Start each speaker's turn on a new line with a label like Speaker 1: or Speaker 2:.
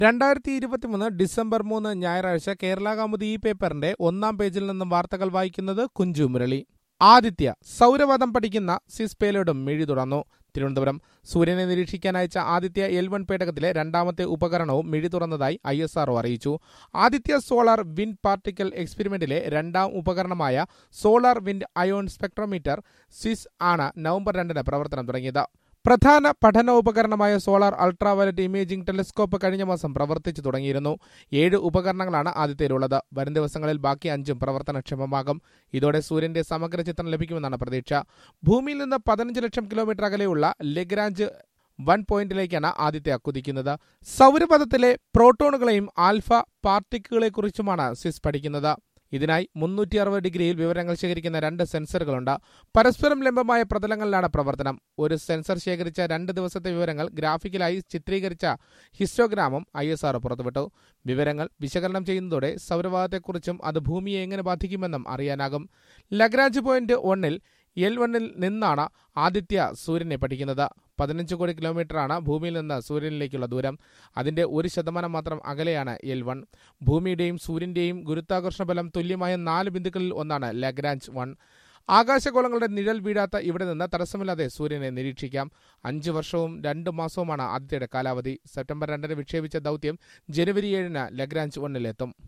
Speaker 1: രണ്ടായിരത്തി ഇരുപത്തിമൂന്ന് ഡിസംബർ മൂന്ന് ഞായറാഴ്ച കേരള കൗമുദി ഈ പേപ്പറിന്റെ ഒന്നാം പേജിൽ നിന്നും വാർത്തകൾ വായിക്കുന്നത് കുഞ്ചു മുരളി ആദിത്യ സൗരവാദം പഠിക്കുന്ന സിസ് പേലോഡും മിഴി തുറന്നു തിരുവനന്തപുരം സൂര്യനെ നിരീക്ഷിക്കാൻ അയച്ച ആദിത്യ എൽ വൺ പേടകത്തിലെ രണ്ടാമത്തെ ഉപകരണവും മിഴി തുറന്നതായി ഐ എസ് ആർഒ അറിയിച്ചു ആദിത്യ സോളാർ വിൻഡ് പാർട്ടിക്കൽ എക്സ്പെരിമെന്റിലെ രണ്ടാം ഉപകരണമായ സോളാർ വിൻഡ് അയോൺ സ്പെക്ട്രോമീറ്റർ സിസ് ആണ് നവംബർ രണ്ടിന് പ്രവർത്തനം തുടങ്ങിയത് പ്രധാന പഠനോപകരണമായ സോളാർ അൾട്രാവയലറ്റ് ഇമേജിംഗ് ടെലിസ്കോപ്പ് കഴിഞ്ഞ മാസം പ്രവർത്തിച്ചു തുടങ്ങിയിരുന്നു ഏഴ് ഉപകരണങ്ങളാണ് ആദ്യത്തേലുള്ളത് വരും ദിവസങ്ങളിൽ ബാക്കി അഞ്ചും പ്രവർത്തനക്ഷമമാകും ഇതോടെ സൂര്യന്റെ സമഗ്ര ചിത്രം ലഭിക്കുമെന്നാണ് പ്രതീക്ഷ ഭൂമിയിൽ നിന്ന് പതിനഞ്ച് ലക്ഷം കിലോമീറ്റർ അകലെയുള്ള ലെഗ്രാഞ്ച് വൺ പോയിന്റിലേക്കാണ് ആദ്യത്തെ കുതിക്കുന്നത് സൗരപഥത്തിലെ പ്രോട്ടോണുകളെയും ആൽഫ പാർട്ടിക്കിളുകളെക്കുറിച്ചുമാണ് സിസ് പഠിക്കുന്നത് ഇതിനായി മുന്നൂറ്റി അറുപത് ഡിഗ്രിയിൽ വിവരങ്ങൾ ശേഖരിക്കുന്ന രണ്ട് സെൻസറുകളുണ്ട് പരസ്പരം ലംബമായ പ്രതലങ്ങളിലാണ് പ്രവർത്തനം ഒരു സെൻസർ ശേഖരിച്ച രണ്ട് ദിവസത്തെ വിവരങ്ങൾ ഗ്രാഫിക്കലായി ചിത്രീകരിച്ച ഹിസ്റ്റോഗ്രാമും ഐ എസ് ആർ പുറത്തുവിട്ടു വിവരങ്ങൾ വിശകലനം ചെയ്യുന്നതോടെ സൗരവാദത്തെക്കുറിച്ചും അത് ഭൂമിയെ എങ്ങനെ ബാധിക്കുമെന്നും അറിയാനാകും ലഗ്രാഞ്ച് പോയിന്റ് ഒന്നിൽ എൽ വണ്ണിൽ നിന്നാണ് ആദിത്യ സൂര്യനെ പഠിക്കുന്നത് പതിനഞ്ച് കോടി കിലോമീറ്ററാണ് ഭൂമിയിൽ നിന്ന് സൂര്യനിലേക്കുള്ള ദൂരം അതിന്റെ ഒരു ശതമാനം മാത്രം അകലെയാണ് എൽ വൺ ഭൂമിയുടെയും സൂര്യന്റെയും ഗുരുത്വാകർഷണ ബലം തുല്യമായ നാല് ബിന്ദുക്കളിൽ ഒന്നാണ് ലഗ്രാഞ്ച് വൺ ആകാശഗോളങ്ങളുടെ നിഴൽ വീഴാത്ത ഇവിടെ നിന്ന് തടസ്സമില്ലാതെ സൂര്യനെ നിരീക്ഷിക്കാം അഞ്ച് വർഷവും രണ്ട് മാസവുമാണ് ആദ്യത്തെ കാലാവധി സെപ്റ്റംബർ രണ്ടിന് വിക്ഷേപിച്ച ദൗത്യം ജനുവരി ഏഴിന് ലഗ്രാഞ്ച് ഒന്നിലെത്തും